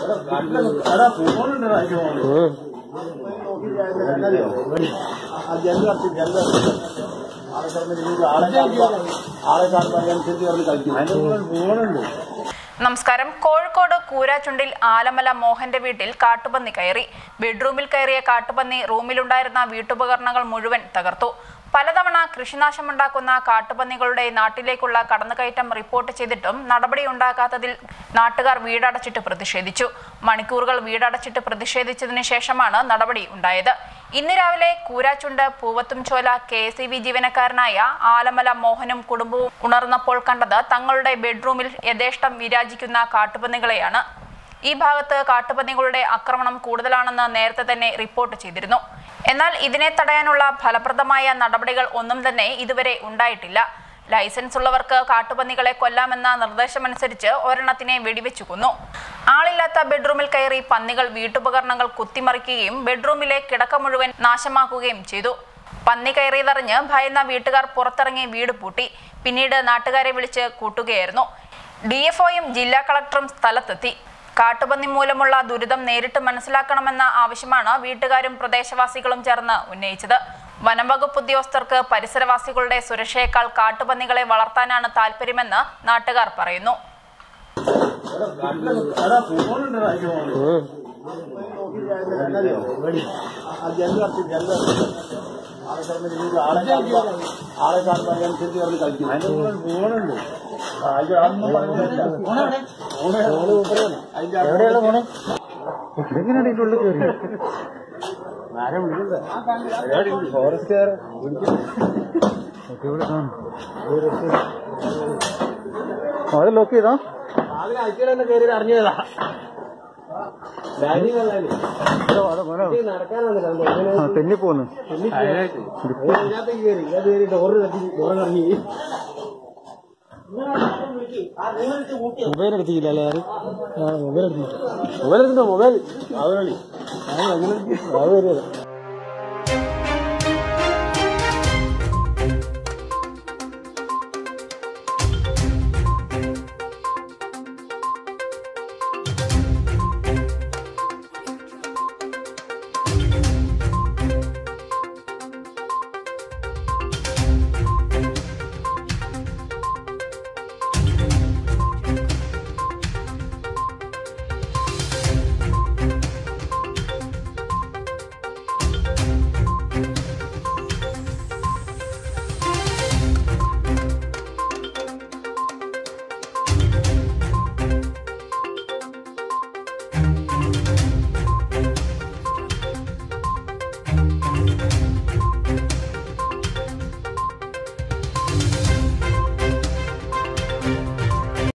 നമസ്കാരം കോഴിക്കോട് കൂരാച്ചുണ്ടിൽ ആലമല മോഹന്റെ വീട്ടിൽ കാട്ടുപന്നി കയറി ബെഡ്റൂമിൽ കയറിയ കാട്ടുപന്നി റൂമിലുണ്ടായിരുന്ന വീട്ടുപകരണങ്ങൾ മുഴുവൻ തകർത്തു പലതവണ കൃഷിനാശമുണ്ടാക്കുന്ന കാട്ടുപന്നികളുടെ നാട്ടിലേക്കുള്ള കടന്നുകയറ്റം റിപ്പോർട്ട് ചെയ്തിട്ടും നടപടിയുണ്ടാകാത്തതിൽ നാട്ടുകാർ വീടടച്ചിട്ട് പ്രതിഷേധിച്ചു മണിക്കൂറുകൾ വീടടച്ചിട്ട് പ്രതിഷേധിച്ചതിന് ശേഷമാണ് നടപടി ഉണ്ടായത് ഇന്ന് രാവിലെ Koorachundu Poovathumchola K S E B ജീവനക്കാരനായ ആലമല മോഹനും കുടുംബവും ഉണർന്നപ്പോൾ കണ്ടത് തങ്ങളുടെ ബെഡ്റൂമിൽ യഥേഷ്ടം വിരാജിക്കുന്ന കാട്ടുപന്നികളെയാണ് ഈ ഭാഗത്ത് കാട്ടുപന്നികളുടെ ആക്രമണം കൂടുതലാണെന്ന് നേരത്തെ തന്നെ റിപ്പോർട്ട് ചെയ്തിരുന്നു എന്നാൽ ഇതിനെ തടയാനുള്ള ഫലപ്രദമായ നടപടികൾ ഒന്നും തന്നെ ഇതുവരെ ഉണ്ടായിട്ടില്ല ലൈസൻസ് ഉള്ളവർക്ക് കാട്ടുപന്നികളെ കൊല്ലാമെന്ന നിർദ്ദേശമനുസരിച്ച് ഒരെണ്ണത്തിനെ വെടിവെച്ചു കൊന്നു ആളില്ലാത്ത ബെഡ്റൂമിൽ കയറി പന്നികൾ വീട്ടുപകരണങ്ങൾ കുത്തിമറിക്കുകയും ബെഡ്റൂമിലെ കിടക്ക മുഴുവൻ നാശമാക്കുകയും ചെയ്തു പന്നി കയറിയതറിഞ്ഞ് ഭയന്ന വീട്ടുകാർ പുറത്തിറങ്ങി വീട് പൂട്ടി പിന്നീട് നാട്ടുകാരെ വിളിച്ച് കൂട്ടുകയായിരുന്നു ഡി എഫ്ഒയും ജില്ലാ കളക്ടറും സ്ഥലത്തെത്തി കാട്ടുപന്നി മൂലമുള്ള ദുരിതം നേരിട്ട് മനസ്സിലാക്കണമെന്ന ആവശ്യമാണ് വീട്ടുകാരും പ്രദേശവാസികളും ചേർന്ന് ഉന്നയിച്ചത് വനം വകുപ്പ് ഉദ്യോഗസ്ഥർക്ക് പരിസരവാസികളുടെ സുരക്ഷയേക്കാൾ കാട്ടുപന്നികളെ വളർത്താനാണ് താല്പര്യമെന്ന് നാട്ടുകാർ പറയുന്നു ആളെ കാണുമ്പോൾ അതിനനുസരിച്ച് അവർ കളിക്കും അതിന്റെ കൂടെ ഫോണുണ്ട് എവിടെയുള്ള ഫോണ് എങ്ങനെയാണ് ഇതിന്റെ ഉള്ളിൽ കയറി ആരെ വിളിക്കണ്ട ഫോറസ്റ്റുകാർ അത് ലോക്ക് ചെയ്താ ആദ്യം അയച്ചു തന്നെ കയറി അറിഞ്ഞതാ തെന്നി പോന്നു മൊബൈൽ എടുത്തില്ല അല്ലേ ആര് മൊബൈൽ എടുത്തു മൊബൈൽ എടുത്തിട്ടോ മൊബൈൽ അത് കളി അത് വരിക